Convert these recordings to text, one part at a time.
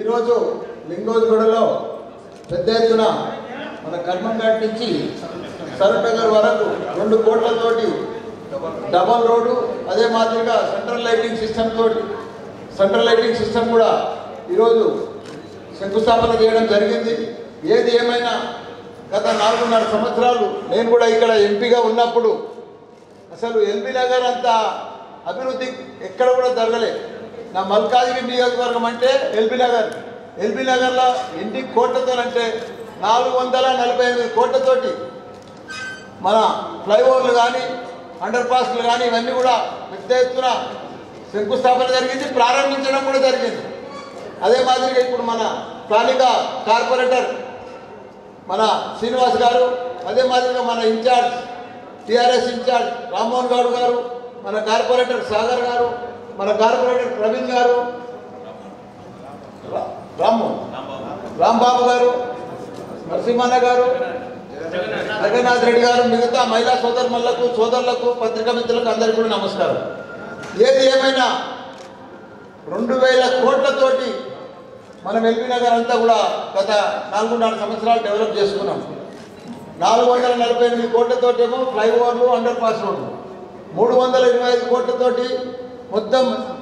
ఈరోజు లింగోజ్గూడలో పెద్ద ఎత్తున మన కర్మంఘాట్ నుంచి సరూర్నగర్ వరకు రెండు కోట్లతోటి డబల్ రోడ్డు అదే మాదిరిగా సెంట్రల్ లైటింగ్ సిస్టమ్ తోటి సెంట్రల్ లైటింగ్ సిస్టమ్ కూడా ఈరోజు శంకుస్థాపన చేయడం జరిగింది ఏది ఏమైనా గత నాలుగున్నర సంవత్సరాలు నేను కూడా ఇక్కడ ఎంపీగా ఉన్నప్పుడు అసలు ఎల్బీ నగర్ అంత అభివృద్ధి ఎక్కడ కూడా జరగలేదు నా మల్కాజిగిరి నియోజకవర్గం అంటే ఎల్బీ నగర్ ఎల్బీ నగర్లో ఎన్ని కోట్లతో అంటే నాలుగు వందల నలభై ఎనిమిది కోట్లతోటి మన ఫ్లైఓవర్లు కానీ అండర్ పాస్లు కానీ ఇవన్నీ కూడా పెద్ద ఎత్తున శంకుస్థాపన జరిగింది ప్రారంభించడం కూడా జరిగింది అదే మాదిరిగా ఇప్పుడు మన స్థానిక కార్పొరేటర్ మన శ్రీనివాస్ గారు అదే మాదిరిగా మన in charge TRS in charge Rammohan Goud garu మన కార్పొరేటర్ సాగర్ గారు మన కార్పొరేటర్ ప్రవీణ్ గారు రా- రామ్మోహన్ రాంబాబు గారు నరసింహన్న గారు జగన్నాథ్ రెడ్డి గారు మిగతా మహిళా సోదరులకు సోదరులకు పత్రికా మిత్రులకు అందరికీ కూడా నమస్కారం ఏది ఏమైనా రెండు వేల కోట్లతోటి మనం ఎల్బీ నగర్ అంతా కూడా గత నాలుగున్నర సంవత్సరాలు డెవలప్ చేసుకున్నాం నాలుగు వందల నలభై ఎనిమిది కోట్లతోటేమో ఫ్లైఓవర్లు అండర్ పాస్ రోడ్లు మూడు వందల ఇరవై ఐదు కోట్లతోటి మొత్తం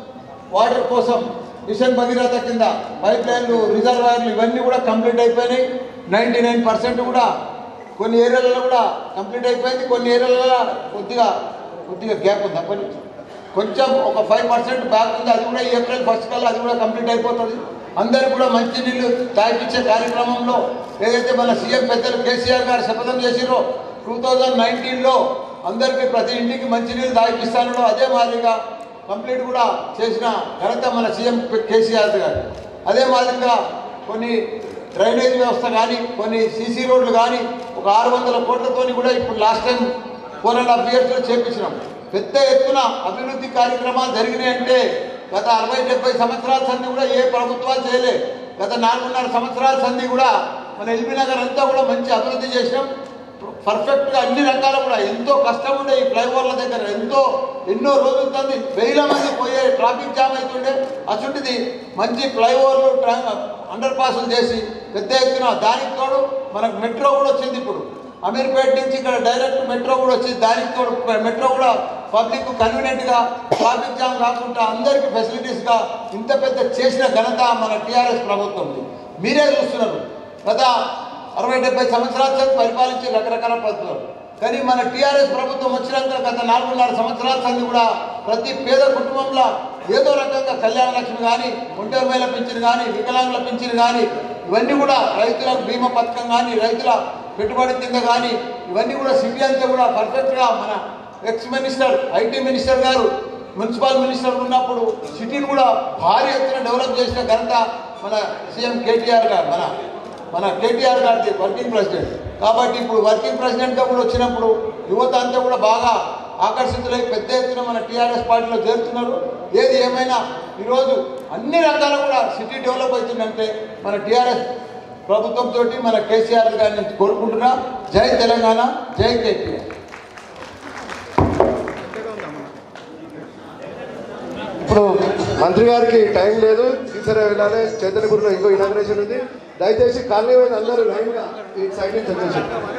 వాటర్ కోసం మిషన్ భగీరథ కింద పైప్ లైన్లు రిజర్వాయర్లు ఇవన్నీ కూడా కంప్లీట్ అయిపోయినాయి నైంటీ నైన్ పర్సెంట్ కూడా కొన్ని ఏరియాలలో కూడా కంప్లీట్ అయిపోయింది కొన్ని ఏరియాలలో కొద్దిగా కొద్దిగా గ్యాప్ ఉంది అప్పటి కొంచెం ఒక ఫైవ్ పర్సెంట్ బ్యాక్ ఉంది అది కూడా ఈ ఏప్రిల్ ఫస్ట్ కల్లా అది కూడా కంప్లీట్ అయిపోతుంది అందరికి కూడా మంచి నీళ్లు తాగిపించే కార్యక్రమంలో ఏదైతే మన సీఎం పెద్దలు కేసీఆర్ గారు శపథం చేసిరో టూ థౌజండ్ నైన్టీన్లో అందరికీ ప్రతి ఇంటికి మంచినీళ్ళు తాగిపిస్తానో అదే మాదిరిగా కంప్లీట్ కూడా చేసిన ఘనత మన సీఎం కేసీఆర్ గారు అదే మాదిరిగా కొన్ని డ్రైనేజ్ వ్యవస్థ కానీ కొన్ని సీసీ రోడ్లు కానీ ఒక ఆరు వందల కోట్లతోని కూడా ఇప్పుడు last time four and half ఇయర్స్లో చేపించినాం పెద్ద ఎత్తున అభివృద్ధి కార్యక్రమాలు జరిగినాయంటే గత అరవై డెబ్బై సంవత్సరాల సంధి కూడా ఏ ప్రభుత్వాలు చేయలే గత నాలుగున్నర సంవత్సరాల సంధి కూడా మన ఎల్బీ నగర్ అంతా కూడా మంచి అభివృద్ధి చేసినాం పర్ఫెక్ట్గా అన్ని రకాల కూడా ఎంతో కష్టం ఉండే ఈ ఫ్లైఓవర్ల దగ్గర ఎంతో ఎన్నో రోజుల తంది వేల మంది పోయే ట్రాఫిక్ జామ్ అవుతుండే అటువంటిది మంచి ఫ్లైఓవర్లు ట్రా అండర్ పాసులు చేసి పెద్ద ఎత్తున దానికి తోడు మనకు మెట్రో కూడా వచ్చింది ఇప్పుడు అమీర్పేట నుంచి ఇక్కడ డైరెక్ట్ మెట్రో కూడా వచ్చింది దానికి తోడు మెట్రో కూడా పబ్లిక్ కన్వీనియంట్గా ట్రాఫిక్ జామ్ కాకుండా అందరికీ ఫెసిలిటీస్గా ఇంత పెద్ద చేసిన ఘనత మన టీఆర్ఎస్ ప్రభుత్వం మీరే చూస్తున్నారు గత అరవై డెబ్బై సంవత్సరాల క్రితం పరిపాలించే రకరకాల పద్ధతులు కానీ మన టీఆర్ఎస్ ప్రభుత్వం వచ్చినాక గత నాలుగున్నర సంవత్సరాల సంది కూడా ప్రతి పేద కుటుంబంలో ఏదో రకంగా కళ్యాణ లక్ష్మి కానీ ఒంటరి మహిళ పింఛన్ కానీ వికలాంగుల పింఛన్ కానీ ఇవన్నీ కూడా రైతులకు బీమా పథకం కానీ రైతుల పెట్టుబడి కింద కానీ ఇవన్నీ కూడా సిటీ అంతా కూడా పర్ఫెక్ట్గా మన ex minister IT minister garu municipal minister ఉన్నప్పుడు సిటీని కూడా భారీ ఎత్తున డెవలప్ చేసిన ఘనత మన సీఎం కేటీఆర్ గారు మన మన కేటీఆర్ గారిది వర్కింగ్ ప్రెసిడెంట్ కాబట్టి ఇప్పుడు వర్కింగ్ ప్రెసిడెంట్గా కూడా వచ్చినప్పుడు యువత అంతా కూడా బాగా ఆకర్షితులై పెద్ద ఎత్తున మన టీఆర్ఎస్ పార్టీలో చేరుతున్నారు ఏది ఏమైనా ఈరోజు అన్ని రకాల కూడా సిటీ డెవలప్ అవుతుందంటే మన టీఆర్ఎస్ ప్రభుత్వంతో మన కేసీఆర్ గారిని కోరుకుంటున్నా జై తెలంగాణ జై కేటీఆర్ ఇప్పుడు మంత్రి గారికి టైం లేదు టీచర్ వెళ్ళాలి చైతన్యపురంలో ఇంకో ఇనాగ్రేషన్ ఉంది దయచేసి కాలనీ వైపు అందరూ లైన్గా ఈ సైడ్ నుంచి వచ్చేసి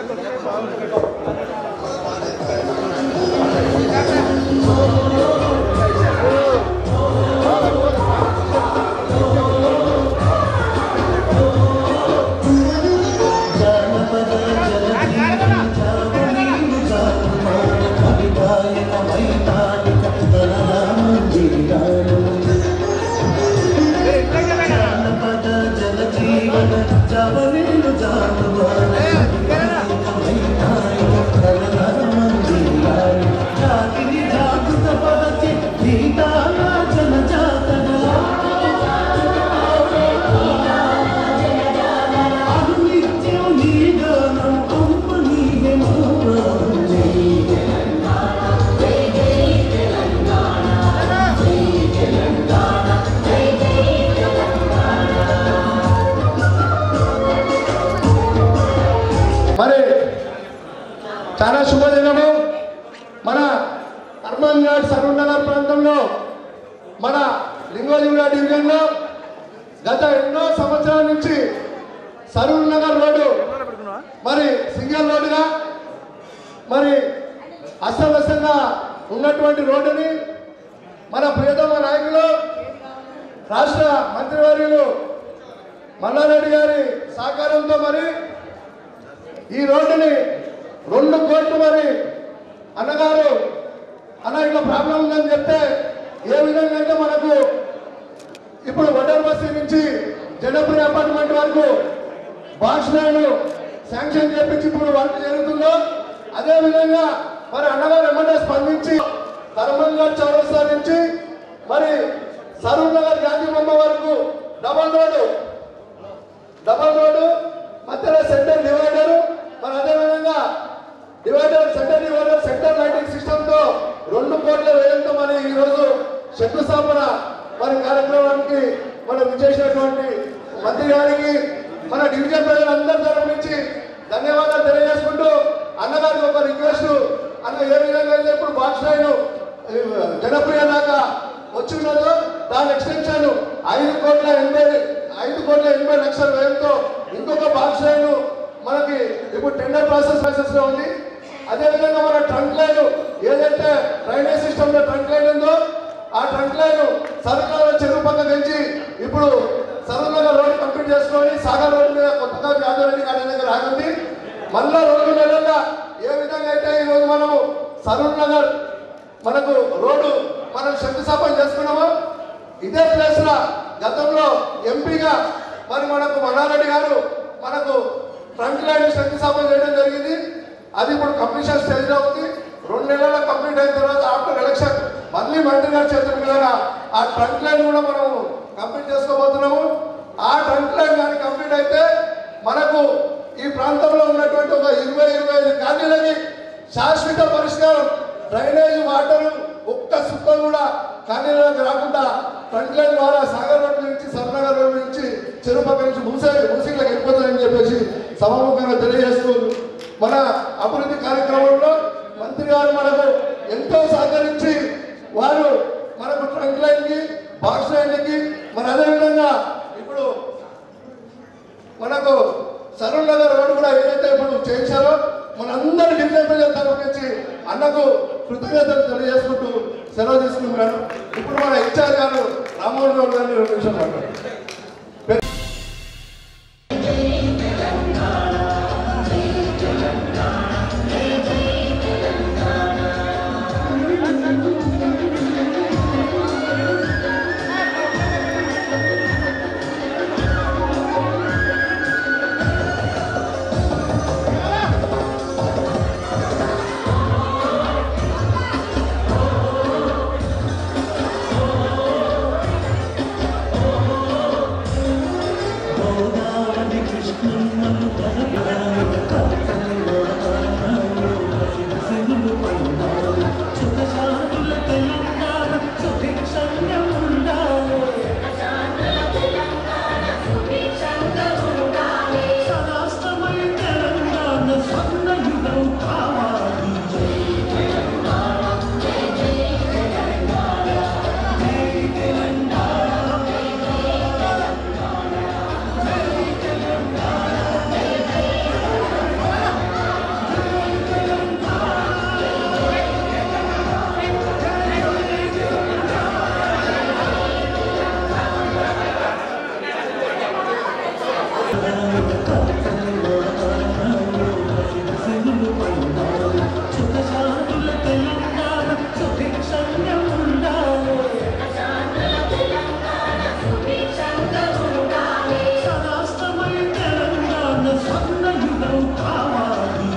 మరి చాలా శుభదినము మన అర్మాన్ ఘాట్ సరూర్ నగర్ ప్రాంతంలో మన లింగోజిగూడ డివిజన్లో గత ఎన్నో సంవత్సరాల నుంచి సరూర్ నగర్ రోడ్డు మరి సింగల్ రోడ్డుగా మరి అస్తవ్యస్తంగా ఉన్నటువంటి రోడ్డుని మన ప్రియతమ నాయకులు రాష్ట్ర మంత్రివర్యులు మల్లారెడ్డి గారి సహకారంతో మరి ఈ రోడ్డుని రెండు కోట్లు మరి అన్నగారు అన్న ఇట్లా ప్రాబ్లం ఉందని చెప్తే ఏ విధంగా అయితే మనకు ఇప్పుడు వడ్డర్ బస్తీ నుంచి జనప్రియ అపార్ట్మెంట్ వరకు బాక్స్ లైన్ శాంక్షన్ చేపించి ఇప్పుడు వర్క్ జరుగుతుందో అదే విధంగా మరి అన్నగారు ఎమ్మెల్యే స్పందించి ధర్మంగఢ్ చౌరస్తా నుంచి మరి సరూర్ నగర్ గాంధీ బొమ్మ వరకు డబల్ రోడ్డు డబల్ రోడ్డు మధ్యలో సెంటర్ డివైడర్ మరి అదే విధంగా divider centre divider centre lighting system తో రెండు కోట్ల వ్యయంతో మరి ఈ రోజు శంకుస్థాపన మరి కార్యక్రమానికి మనం విచ్చేసినటువంటి మంత్రి గారికి మన డివిజన్ ప్రజలందరి తరఫు నుంచి ధన్యవాదాలు తెలియజేసుకుంటూ అన్నగారికి ఒక రిక్వెస్ట్ అన్న ఏ విధంగా అయితే ఇప్పుడు బాక్స్ లైన్ జనప్రియ దాకా వచ్చి ఉన్నదో దాని ఎక్స్టెన్షన్ ఐదు కోట్ల ఎనభై ఐదు కోట్ల ఎనభై లక్షల వ్యయంతో ఇంకొక బాక్స్ లైన్ మనకి ఇప్పుడు టెండర్ ప్రాసెస్ ప్రాసెస్ లో ఉంది అదే విధంగా మన ట్రంక్ లైన్ ఏదైతే డ్రైనేజ్ సిస్టమ్ లో ట్రంక్ లైన్ ఉందో ఆ ట్రంక్ లైన్ సరుకుల చెరువు పక్క నుంచి ఇప్పుడు సరళంగా రోడ్ కంప్లీట్ చేసుకొని సాగర్ రోడ్ మీద కొత్తగా యాదవరెడ్డి గారి దగ్గర ఆగింది మళ్ళా రెండు నెలల్లో ఏ విధంగా అయితే ఈ రోజు మనము సరూర్ నగర్ మనకు రోడ్డు మనం శంకుస్థాపన చేసుకున్నాము ఇదే ప్లేస్ లో గతంలో ఎంపీగా మరి మనకు మన్నారెడ్డి గారు మనకు ఫ్రంట్ లైన్ శంకుస్థాపన చేయడం జరిగింది అది ఇప్పుడు కంప్లీషన్ స్టేజ్ లో ఉంది రెండు నెలల కంప్లీట్ అయిన తర్వాత ఆఫ్టర్ ఎలక్షన్ మళ్ళీ మంత్రి గారి చేతుల మీదుగా ఆ ట్రంక్ లైన్ కూడా మనం కంప్లీట్ చేసుకోబోతున్నాము ఆ ట్రంక్ లైన్ కానీ కంప్లీట్ అయితే మనకు ఈ ప్రాంతంలో ఉన్నటువంటి ఒక ఇరవై ఇరవై ఐదు కాలనీలకి శాశ్వత పరిష్కారం డ్రైనేజ్ వాటర్ ఒక్క సుక్క కూడా కాలనీలోకి రాకుండా ఫ్రంట్ లైన్ ద్వారా సాగర్ రోడ్ నుంచి సర్నగర్ రోడ్ నుంచి చెరుపక్క నుంచి మూసే మూసీలకు వెళ్ళిపోతాయని చెప్పేసి సభాముఖంగా తెలియజేస్తూ మన అభివృద్ధి కార్యక్రమంలో మంత్రి గారు మనకు ఎంతో సహకరించి వారు మనకు ట్రంక్ లైన్ కి బాక్స్ లైన్ కి మరి అదేవిధంగా ఇప్పుడు మనకు సరూర్ నగర్ రోడ్డు కూడా ఏదైతే ఇప్పుడు చేశారో మనందరి డివిజన్ ప్రజల తరఫు నుంచి అన్నకు కృతజ్ఞతలు తెలియజేసుకుంటూ సెలవు తీసుకుంటున్నాను ఇప్పుడు మన ఇన్ఛార్జ్ గారు రామ్మోహన్ రావు గారిని రెండు నిమిషాలు మాట్లాడారు గోదావరి కృష్ణమ్మను సుఖశాంతుల తెలంగాణ సుభిక్షంగా ఉండాలి సరాష్ట్రమై తెలంగాణ స్వర్ణయుగం కావాలి సుఖశాంతుల తెలంగాణ సుభిక్షంగా ఉండాలి సరాష్ట్రమై తెలంగాణ స్వర్ణయుగం కావాలి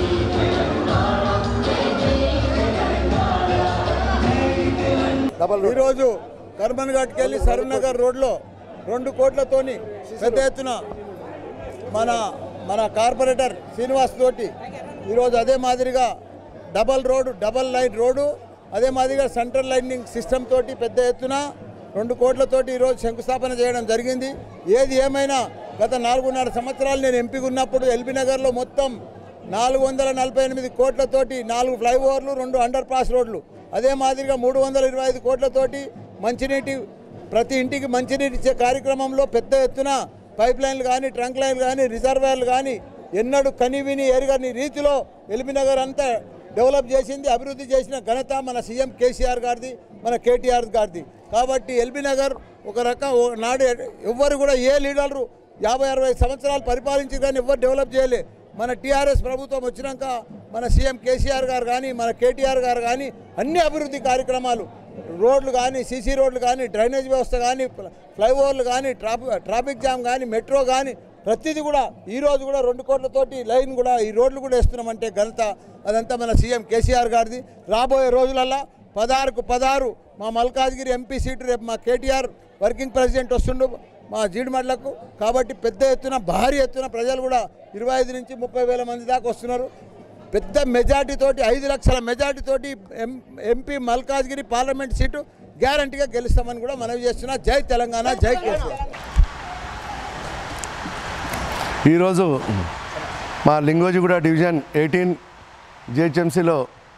ఈరోజు కర్మన్ ఘాట్కి వెళ్ళి సరూనగర్ రోడ్లో రెండు కోట్లతోని పెద్ద ఎత్తున మన మన కార్పొరేటర్ శ్రీనివాస్ తోటి ఈరోజు అదే మాదిరిగా double road double line road అదే మాదిరిగా సెంట్రల్ లైనింగ్ సిస్టమ్ తోటి పెద్ద ఎత్తున రెండు కోట్లతోటి ఈరోజు శంకుస్థాపన చేయడం జరిగింది ఏది ఏమైనా గత నాలుగున్నర సంవత్సరాలు నేను ఎంపీగా ఉన్నప్పుడు ఎల్బీ నగర్లో మొత్తం నాలుగు వందల నలభై ఎనిమిది కోట్లతోటి నాలుగు ఫ్లైఓవర్లు రెండు అండర్ పాస్ రోడ్లు అదే మాదిరిగా మూడు వందల ఇరవై ఐదు కోట్లతోటి మంచినీటి ప్రతి ఇంటికి మంచినీరు ఇచ్చే కార్యక్రమంలో పెద్ద ఎత్తున పైప్ లైన్లు కానీ ట్రంక్ లైన్లు కానీ రిజర్వాయర్లు కానీ ఎన్నడూ కనివిని ఎరగని రీతిలో ఎల్బీనగర్ అంతా డెవలప్ చేసింది అభివృద్ధి చేసిన ఘనత మన సీఎం కేసీఆర్ గారిది మన కేటీఆర్ గారిది కాబట్టి ఎల్బీనగర్ ఒక రకం ఓ- నాడు ఎవ్వరు కూడా ఏ లీడరు యాభై అరవై సంవత్సరాలు పరిపాలించి కానీ ఎవ్వరు డెవలప్ చేయలే మన టీఆర్ఎస్ ప్రభుత్వం వచ్చినాక మన సీఎం కేసీఆర్ గారు కానీ మన కేటీఆర్ గారు కానీ అన్ని అభివృద్ధి కార్యక్రమాలు రోడ్లు కానీ సీసీ రోడ్లు కానీ డ్రైనేజ్ వ్యవస్థ కానీ ఫ్లైఓవర్లు కానీ ట్రాఫిక్ ట్రాఫిక్ జామ్ కానీ మెట్రో కానీ ప్రతిదీ కూడా ఈ రోజు కూడా రెండు కోట్లతోటి లైన్ కూడా ఈ రోడ్లు కూడా వేస్తున్నామంటే ఘనత అదంతా మన సీఎం కేసీఆర్ గారిది రాబోయే రోజులల్లో పదహారుకు పదహారు మా మల్కాజ్గిరి ఎంపీ సీటు రేపు మా కేటీఆర్ వర్కింగ్ ప్రెసిడెంట్ వస్తుండు మా జీడిమడ్లకు కాబట్టి పెద్ద ఎత్తున భారీ ఎత్తున ప్రజలు కూడా ఇరవై ఐదు నుంచి ముప్పై వేల మంది దాకా వస్తున్నారు పెద్ద మెజార్టీ తోటి ఐదు లక్షల మెజార్టీ తోటి M MP Malkajgiri parliament seat గ్యారంటీగా గెలుస్తామని కూడా మనవి చేస్తున్నా జై తెలంగాణ జై కేసీఆర్ ఈరోజు మా లింగోజిగూడ డివిజన్ ఎయిటీన్ జిహెచ్ఎంసీలో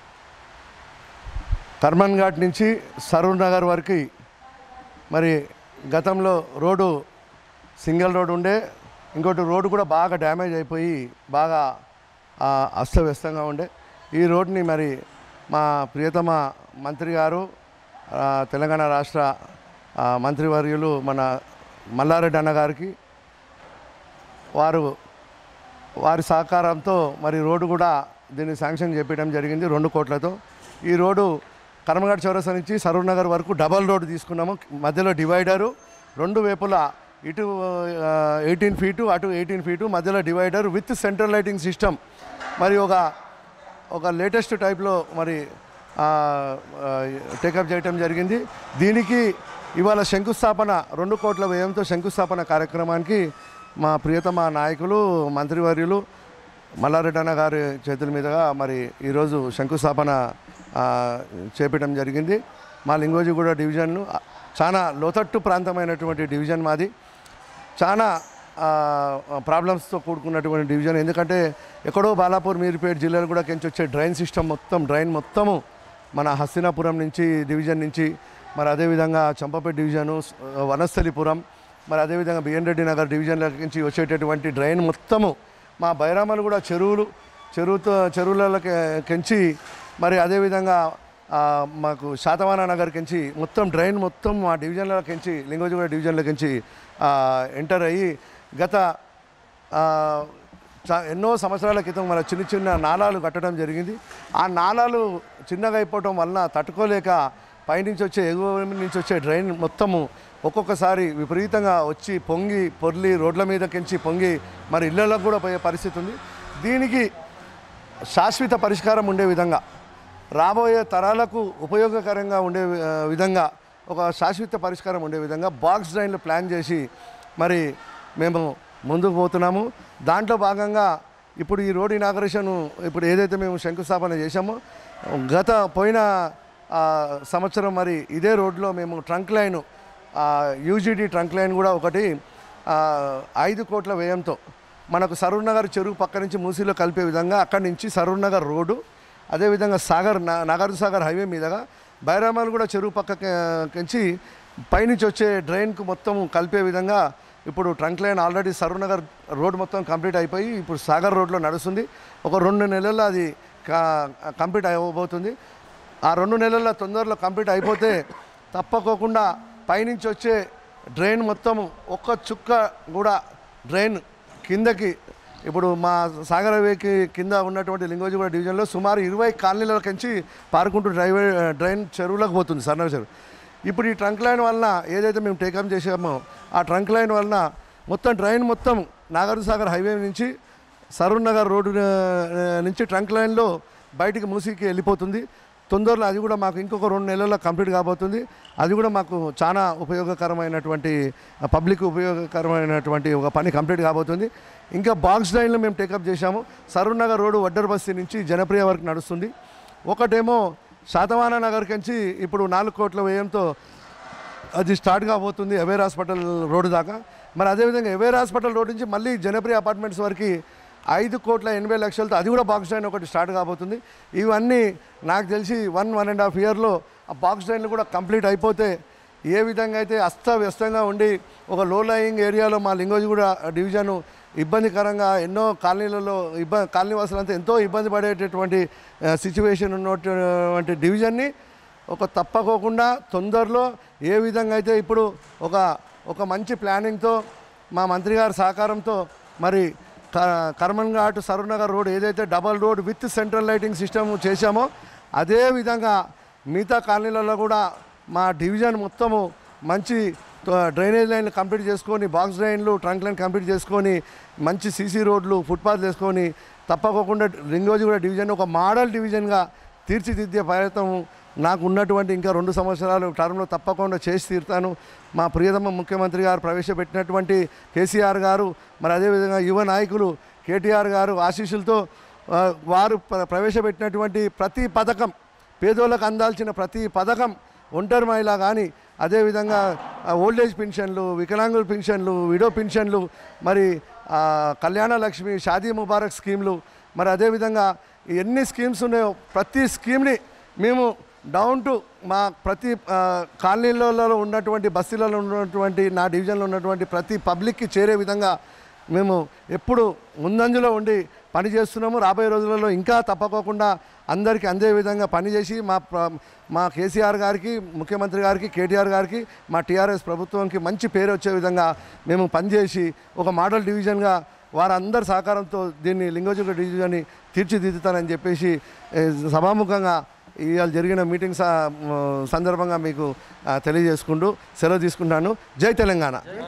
కర్మన్ ఘాట్ నుంచి సరూర్ నగర్ వరకు మరి గతంలో రోడ్డు సింగిల్ రోడ్ ఉండే ఇంకోటి రోడ్డు కూడా బాగా డ్యామేజ్ అయిపోయి బాగా ఆ, అస్తవ్యస్తంగా ఉండే ఈ రోడ్ని మరి మా ప్రియతమ మంత్రి గారు ఆ, తెలంగాణ రాష్ట్ర ఆ, మంత్రివర్యులు మన మల్లారెడ్డి అన్న గారికి వారు వారి సహకారంతో మరి రోడ్డు కూడా దీన్ని శాంక్షన్ చేపించడం జరిగింది రెండు కోట్లతో ఈ రోడ్డు కర్మగఢ్ చౌరస్తా నుంచి సరూర్ నగర్ వరకు డబల్ రోడ్డు తీసుకున్నాము మధ్యలో డివైడరు రెండు వైపులా ఇటు ఎయిటీన్ ఫీటు అటు ఎయిటీన్ ఫీటు మధ్యలో divider with central lighting system మరి ఒక ఒక లేటెస్ట్ టైప్లో మరి టేకప్ చేయటం జరిగింది దీనికి ఇవాళ శంకుస్థాపన రెండు కోట్ల వ్యయంతో శంకుస్థాపన కార్యక్రమానికి మా ప్రియతమ నాయకులు మంత్రివర్యులు మల్లారెడ్డి అన్న గారి చేతుల మీదుగా మరి ఈరోజు శంకుస్థాపన ఆ, చేపట్టడం జరిగింది మా లింగోజిగూడ డివిజన్ చాలా లోతట్టు ప్రాంతమైనటువంటి డివిజన్ మాది చాలా ఆ, ప్రాబ్లమ్స్తో కూడుకున్నటువంటి డివిజన్ ఎందుకంటే ఎక్కడో బాలాపూర్ మీర్పేట్ జిల్లాలు కూడా కెంచి వచ్చే డ్రైన్ సిస్టమ్ మొత్తం డ్రైన్ మొత్తము మన హస్తినాపురం నుంచి డివిజన్ నుంచి మరి అదేవిధంగా చంపపేట డివిజను స్- వనస్థలిపురం మరి అదేవిధంగా బిఎన్ రెడ్డి నగర్ డివిజన్ల నుంచి వచ్చేటటువంటి డ్రైన్ మొత్తము మా బైరామలు కూడా చెరువులు చెరువుతో చెరువులకి కెంచి మరి అదేవిధంగా ఆ, మాకు శాతవాన నగర్ కెంచి మొత్తం డ్రైన్ మొత్తం మా డివిజన్లకెంచి లింగోజిగూడ డివిజన్లకెంచి ఎంటర్ అయ్యి గత ఆ, చా- ఎన్నో సంవత్సరాల క్రితం మన చిన్న చిన్న నాలాలు కట్టడం జరిగింది ఆ నాలాలు చిన్నగా అయిపోవటం వలన తట్టుకోలేక పైనుంచి వచ్చే ఎగువ నుంచి వచ్చే డ్రైన్ మొత్తము ఒక్కొక్కసారి విపరీతంగా వచ్చి పొంగి పొర్లి రోడ్ల మీదకించి పొంగి మరి ఇళ్లలో కూడా పోయే పరిస్థితి ఉంది దీనికి శాశ్వత పరిష్కారం ఉండే విధంగా రాబోయే తరాలకు ఉపయోగకరంగా ఉండే ఆ, విధంగా ఒక శాశ్వత పరిష్కారం ఉండే విధంగా బాక్స్ డ్రైన్లు ప్లాన్ చేసి మరి మేము ముందుకు పోతున్నాము దాంట్లో భాగంగా ఇప్పుడు ఈ రోడ్ ఇనాగరేషన్ ఇప్పుడు ఏదైతే మేము శంకుస్థాపన చేశామో గత పోయిన ఆ, సంవత్సరం మరి ఇదే రోడ్లో మేము trunk line UGD trunk line కూడా ఒకటి ఆ, ఐదు కోట్ల వ్యయంతో మనకు సరూర్ నగర్ చెరువు పక్క నుంచి మూసీలో కలిపే విధంగా అక్కడి నుంచి సరూర్ నగర్ రోడ్డు అదేవిధంగా సాగర్ నా- నాగార్జున సాగర్ హైవే మీదుగా బైరామాలు కూడా చెరువు పక్కకి పైనుంచి వచ్చే డ్రైన్కు మొత్తం కలిపే విధంగా ఇప్పుడు trunk line already Saroornagar road మొత్తం కంప్లీట్ అయిపోయి ఇప్పుడు సాగర్ రోడ్లో నడుస్తుంది ఒక రెండు నెలల్లో అది కా- కంప్లీట్ అయిపోతుంది ఆ రెండు నెలల్లో తొందరలో కంప్లీట్ అయిపోతే తప్పకోకుండా పైనుంచి వచ్చే డ్రైన్ మొత్తం ఒక్క చుక్క కూడా డ్రైన్ కిందకి ఇప్పుడు మా సాగర్ హైవేకి కింద ఉన్నటువంటి లింగోజిగూడ డివిజన్లో సుమారు ఇరవై కాలనీల నుంచి పారుకుంటూ డ్రైవే డ్రైన్ చెరువులకు పోతుంది సన్న చెరువు ఇప్పుడు ఈ ట్రంక్ లైన్ వలన ఏదైతే మేము టేకప్ చేసామో ఆ ట్రంక్ లైన్ వలన మొత్తం డ్రైన్ మొత్తం నాగార్జున సాగర్ హైవే నుంచి సరూర్ నగర్ రోడ్డు ఆ, నుంచి ట్రంక్ లైన్లో బయటికి మూసికి వెళ్ళిపోతుంది తొందరలో అది కూడా మాకు ఇంకొక రెండు నెలల్లో కంప్లీట్ కాబోతుంది అది కూడా మాకు చాలా ఉపయోగకరమైనటువంటి పబ్లిక్ ఉపయోగకరమైనటువంటి ఒక పని కంప్లీట్ కాబోతుంది ఇంకా బాక్స్ డ్రైన్లో మేము టేకప్ చేశాము సరూర్ నగర్ రోడ్డు వడ్డర్ బస్తీ నుంచి జనప్రియ వరకు నడుస్తుంది ఒకటేమో శాతవాన నగర్ నుంచి ఇప్పుడు నాలుగు కోట్ల వ్యయంతో అది స్టార్ట్ కాబోతుంది అవేర్ హాస్పిటల్ రోడ్డు దాకా మరి అదేవిధంగా అవేర్ హాస్పిటల్ రోడ్ నుంచి మళ్ళీ జనప్రియ అపార్ట్మెంట్స్ వరకు ఐదు కోట్ల ఎనభై లక్షలతో అది కూడా బాక్స్ డ్రైన్ ఒకటి స్టార్ట్ కాబోతుంది ఇవన్నీ నాకు తెలిసి వన్ వన్ అండ్ హాఫ్ ఇయర్లో ఆ బాక్స్ డ్రైన్లు కూడా కంప్లీట్ అయిపోతే ఏ విధంగా అయితే అస్తవ్యస్తంగా ఉండి ఒక లో లయింగ్ ఏరియాలో మా లింగోజిగూడ డివిజన్ ఇబ్బందికరంగా ఎన్నో కాలనీలలో ఇబ్బంది కాలనీ వాసులంతా ఎంతో ఇబ్బంది పడేటటువంటి సిచ్యువేషన్ ఉన్నటువంటి డివిజన్ని ఒక తప్పకోకుండా తొందరలో ఏ విధంగా అయితే ఇప్పుడు ఒక ఒక మంచి ప్లానింగ్తో మా మంత్రి గారి సహకారంతో మరి క- కర్మన్ ఘాట్ సరూనగర్ రోడ్ ఏదైతే double road with central lighting system చేశామో అదే విధంగా మిగతా కాలనీలలో కూడా మా డివిజన్ మొత్తము మంచి త- డ్రైనేజ్ లైన్లు కంప్లీట్ చేసుకొని బాక్స్ డ్రైన్లు ట్రంక్ లైన్ కంప్లీట్ చేసుకొని మంచి సీసీ రోడ్లు ఫుట్పాత్ చేసుకొని తప్పకోకుండా లింగోజీ కూడా డివిజన్ ఒక మోడల్ డివిజన్గా తీర్చిదిద్దే ప్రయత్నం నాకు ఉన్నటువంటి ఇంకా రెండు సంవత్సరాలు టర్మ్లో తప్పకుండా చేసి తీరుతాను మా ప్రియతమ ముఖ్యమంత్రి గారు ప్రవేశపెట్టినటువంటి కేసీఆర్ గారు మరి అదేవిధంగా యువ నాయకులు కేటీఆర్ గారు ఆశీస్సులతో ఆ, వారు ప్ర- ప్రవేశపెట్టినటువంటి ప్రతి పథకం పేదోళ్ళకు అందాల్సిన ప్రతి పథకం ఒంటరి మహిళ కానీ అదేవిధంగా ఆ, ఓల్డేజ్ పెన్షన్లు వికలాంగుల పెన్షన్లు విడో పెన్షన్లు మరి ఆ, కళ్యాణ లక్ష్మి షాదీ ముబారక్ స్కీమ్లు మరి అదేవిధంగా ఎన్ని స్కీమ్స్ ఉన్నాయో ప్రతి స్కీమ్ని మేము డౌన్ టు మా ప్రతి ఆ, కాలనీలలో ఉన్నటువంటి బస్తీలలో ఉన్నటువంటి నా డివిజన్లో ఉన్నటువంటి ప్రతి పబ్లిక్కి చేరే విధంగా మేము ఎప్పుడు ముందంజలో ఉండి పని చేస్తున్నాము రాబోయే రోజులలో ఇంకా తప్పకోకుండా అందరికీ అందే విధంగా పనిచేసి మా ప్ర- మా కేసీఆర్ గారికి ముఖ్యమంత్రి గారికి కేటీఆర్ గారికి మా టీఆర్ఎస్ ప్రభుత్వంకి మంచి పేరు వచ్చే విధంగా మేము పనిచేసి ఒక మోడల్ డివిజన్గా వారందరి సహకారంతో దీన్ని లింగోజుగ డివిజన్ని తీర్చిదిద్దుతానని చెప్పేసి ఏ, సభాముఖంగా ఇవాళ జరిగిన మీటింగ్ స- సందర్భంగా మీకు ఆ, తెలియజేసుకుంటూ సెలవు తీసుకుంటాను జై తెలంగాణ